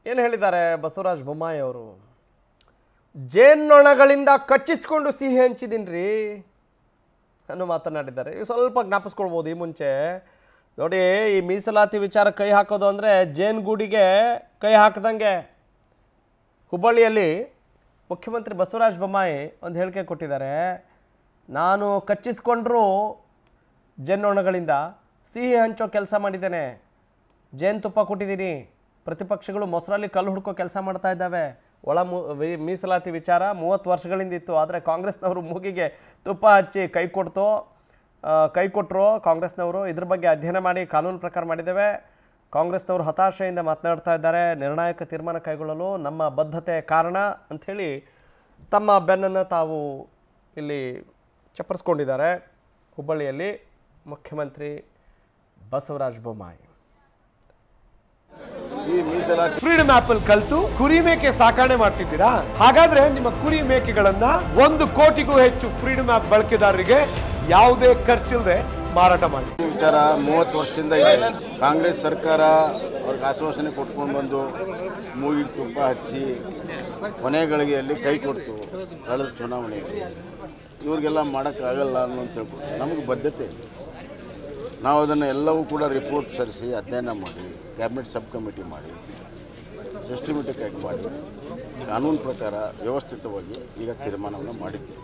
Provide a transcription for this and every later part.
ಏನು ಹೇಳಿದ್ದಾರೆ ಬಸವರಾಜ ಬೊಮ್ಮಾಯಿ ಅವರು ಜೇನ್ನೊಣಗಳಿಂದ ಕಚ್ಚಿಸ್ಕೊಂಡು ಸಿಹಿ ಹಂಚಿದೀನಿ ರೀ ಅನ್ನೋ ಮಾತನಾಡಿದ್ದಾರೆ ಇವು ಸ್ವಲ್ಪ ಜ್ಞಾಪಿಸ್ಕೊಳ್ಬೋದು ಈ ಮುಂಚೆ ನೋಡಿ ಈ ಮೀಸಲಾತಿ ವಿಚಾರ ಕೈ ಹಾಕೋದು ಅಂದರೆ ಜೇನುಗೂಡಿಗೆ ಕೈ ಹಾಕ್ದಂಗೆ ಹುಬ್ಬಳ್ಳಿಯಲ್ಲಿ ಮುಖ್ಯಮಂತ್ರಿ ಬಸವರಾಜ ಬೊಮ್ಮಾಯಿ ಒಂದು ಹೇಳಿಕೆ ಕೊಟ್ಟಿದ್ದಾರೆ ನಾನು ಕಚ್ಚಿಸ್ಕೊಂಡ್ರೂ ಜೇನ್ನೊಣಗಳಿಂದ ಸಿಹಿ ಹಂಚೋ ಕೆಲಸ ಮಾಡಿದ್ದೇನೆ ಜೇನುತುಪ್ಪ ಕೊಟ್ಟಿದ್ದೀನಿ ಪ್ರತಿಪಕ್ಷಗಳು ಮೊಸರಲ್ಲಿ ಕಲ್ಲು ಹುಡ್ಕೋ ಕೆಲಸ ಮಾಡ್ತಾ ಇದ್ದಾವೆ ಒಳ ಮು ವಿ- ಮೀಸಲಾತಿ ವಿಚಾರ ಮೂವತ್ತು ವರ್ಷಗಳಿಂದ ಇತ್ತು ಆದರೆ ಕಾಂಗ್ರೆಸ್ನವರು ಮೂಗಿಗೆ ತುಪ್ಪ ಹಚ್ಚಿ ಕೈ ಕೊಡ್ತು ಆ, ಕೈ ಕೊಟ್ಟರು ಕಾಂಗ್ರೆಸ್ನವರು ಇದ್ರ ಬಗ್ಗೆ ಅಧ್ಯಯನ ಮಾಡಿ ಕಾನೂನು ಪ್ರಕಾರ ಮಾಡಿದ್ದೇವೆ ಕಾಂಗ್ರೆಸ್ನವರು ಹತಾಶೆಯಿಂದ ಮಾತನಾಡ್ತಾ ಇದ್ದಾರೆ ನಿರ್ಣಾಯಕ ತೀರ್ಮಾನ ಕೈಗೊಳ್ಳಲು ನಮ್ಮ ಬದ್ಧತೆ ಕಾರಣ ಅಂಥೇಳಿ ತಮ್ಮ ಬೆನ್ನನ್ನು ತಾವು ಇಲ್ಲಿ ಚಪ್ಪರಿಸ್ಕೊಂಡಿದ್ದಾರೆ ಹುಬ್ಬಳ್ಳಿಯಲ್ಲಿ ಮುಖ್ಯಮಂತ್ರಿ ಬಸವರಾಜ ಬೊಮ್ಮಾಯಿ ಈ ಮೀಸಲಾತಿ ಫ್ರೀಡಮ್ ಆಪ್ ಅಲ್ಲಿ ಕಲ್ತು ಕುರಿ ಮೇಕೆ ಸಾಕಣೆ ಮಾಡ್ತಿದ್ದೀರಾ ಹಾಗಾದ್ರೆ ನಿಮ್ಮ ಕುರಿ ಮೇಕೆಗಳನ್ನ ಒಂದು ಕೋಟಿಗೂ ಹೆಚ್ಚು ಫ್ರೀಡಮ್ ಆಪ್ ಬಳಕೆದಾರರಿಗೆ ಯಾವುದೇ ಖರ್ಚಿಲ್ಲದೆ ಮಾರಾಟ ಮಾಡಿ ವಿಚಾರ ಮೂವತ್ತು ವರ್ಷದಿಂದ ಇದೆ ಕಾಂಗ್ರೆಸ್ ಸರ್ಕಾರ ಅವ್ರಿಗೆ ಆಶ್ವಾಸನೆ ಕೊಟ್ಕೊಂಡು ಬಂದು ಮೂಗಿಗೆ ತುಪ್ಪ ಹಚ್ಚಿ ಕೊನೆ ಗಳಿಗೆಯಲ್ಲಿ ಕೈ ಕೊಡ್ತು ಕಳೆದ ಚುನಾವಣೆಯಲ್ಲಿ ಇವ್ರಿಗೆಲ್ಲ ಮಾಡೋಕ್ಕಾಗಲ್ಲ ಅನ್ನೋ ತಿಳ್ಕೊಂಡು ನಮಗೆ ಬದ್ಧತೆ ಇದೆ ನಾವು ಅದನ್ನು ಎಲ್ಲವೂ ಕೂಡ ರಿಪೋರ್ಟ್ ಸರಿಸಿ ಅಧ್ಯಯನ ಮಾಡಿ ಕ್ಯಾಬಿನೆಟ್ ಸಬ್ ಕಮಿಟಿ ಮಾಡಿ ಸಿಸ್ಟಮೆಟಿಕ್ ಆಗಿ ಮಾಡಿ ಕಾನೂನು ಪ್ರಕಾರ ವ್ಯವಸ್ಥಿತವಾಗಿ ಈಗ ತೀರ್ಮಾನವನ್ನು ಮಾಡಿದ್ದೀವಿ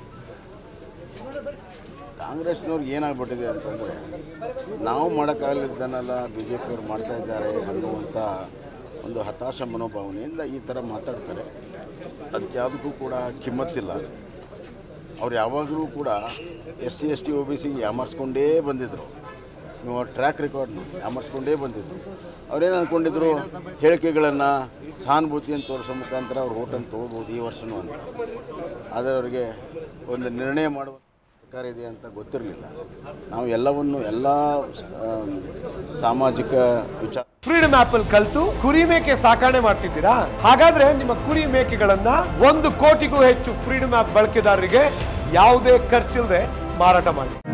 ಕಾಂಗ್ರೆಸ್ನವ್ರಿಗೆ ಏನಾಗ್ಬಿಟ್ಟಿದೆ ಅಂತಂದರೆ ನಾವು ಮಾಡೋಕ್ಕಾಗಲಿದ್ದನ್ನೆಲ್ಲ ಬಿ ಜೆ ಪಿಯವ್ರು ಮಾಡ್ತಾ ಇದ್ದಾರೆ ಅನ್ನುವಂಥ ಒಂದು ಹತಾಶ ಮನೋಭಾವನೆಯಿಂದ ಈ ಥರ ಮಾತಾಡ್ತಾರೆ ಅದಕ್ಕೆ ಯಾವುದಕ್ಕೂ ಕೂಡ ಕಿಮ್ಮತ್ತಿಲ್ಲ ಅವ್ರು ಯಾವಾಗಲೂ ಕೂಡ S C S T O B C ಯಾಮರ್ಸ್ಕೊಂಡೇ ಬಂದಿದ್ದರು ನೀವು ಟ್ರ್ಯಾಕ್ ರೆಕಾರ್ಡ್ ನೋಡಿ ಯಾಮರ್ಸ್ಕೊಂಡೇ ಬಂದಿದ್ದರು ಅವ್ರೇನು ಅಂದ್ಕೊಂಡಿದ್ರು ಹೇಳಿಕೆಗಳನ್ನು ಸಹಾನುಭೂತಿಯನ್ನು ತೋರಿಸೋ ಮುಖಾಂತರ ಅವ್ರು ಓಟನ್ನು ತೊಗೋಬೋದು ಈ ವರ್ಷನೂ ಅಂತ ಆದರೆ ಅವರಿಗೆ ಒಂದು ನಿರ್ಣಯ ಮಾಡುವ ಸರ್ಕಾರ ಇದೆ ಅಂತ ಗೊತ್ತಿರಲಿಲ್ಲ ನಾವು ಎಲ್ಲವನ್ನು ಎಲ್ಲ ಆಮ್, ಸಾಮಾಜಿಕ ವಿಚಾರ ಫ್ರೀಡಮ್ ಆಪ್ ಅಲ್ಲಿ ಕಲ್ತು ಕುರಿ ಮೇಕೆ ಸಾಕಣೆ ಮಾಡ್ತಿದ್ದೀರಾ ಹಾಗಾದ್ರೆ ನಿಮ್ಮ ಕುರಿ ಮೇಕೆಗಳನ್ನ ಒಂದು ಕೋಟಿಗೂ ಹೆಚ್ಚು ಫ್ರೀಡಮ್ ಆಪ್ ಬಳಕೆದಾರರಿಗೆ ಯಾವುದೇ ಖರ್ಚಿಲ್ಲದೆ ಮಾರಾಟ ಮಾಡಿ